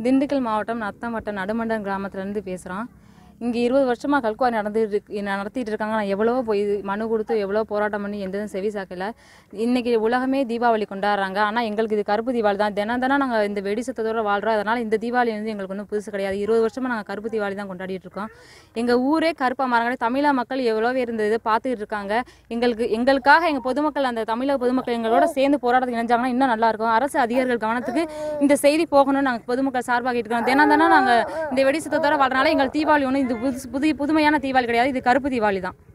திண்டுக்கல் மாவட்டம் நத்தம் வட்டம் நடுமண்டம் கிராமத்துலேருந்து பேசுகிறோம் இங்கே இருபது வருஷமாக கல்குவாரி நடந்துட்டு இருக்கு நடத்திட்டு இருக்காங்க நான் எவ்வளவோ போய் மனு கொடுத்து எவ்வளோ போராட்டம் பண்ணி எந்த இதுவும் செவி சாக்கல இன்னைக்கு உலகமே தீபாவளி கொண்டாடுறாங்க ஆனால் எங்களுக்கு இது கருப்பு தீபாவளி தான் தினம் தினம் நாங்கள் இந்த வெடி சத்தத்தோட வாழ்கிறோம் அதனால் இந்த தீபாவளி வந்து எங்களுக்கு ஒன்றும் புதுசு கிடையாது இருபது வருஷமாக நாங்கள் கருப்பு தீபாவளி தான் கொண்டாடிட்டு இருக்கோம் எங்கள் ஊரே கருப்பாக மாறாங்க தமிழக மக்கள் எவ்வளோ பேர் இந்த இதை பார்த்துக்கிட்டு இருக்காங்க எங்களுக்கு எங்களுக்காக எங்கள் பொதுமக்கள் அந்த தமிழக பொதுமக்கள் எங்களோட சேர்ந்து போராட்டத்துக்கு இணைஞ்சாங்கன்னா இன்னும் நல்லா இருக்கும் அரசு அதிகாரிகள் கவனத்துக்கு இந்த செய்தி போகணும்னு நாங்கள் பொதுமக்கள் சார்பாக இருக்கோம் தினம் தினம் நாங்கள் இந்த வெடி சத்தத்தோட வாழ்றனால எங்களுக்கு தீபாவளி ஒன்றும் இது புது புது புதுமையான தீபாவளி கிடையாது இது கருப்பு தீபாவளி தான்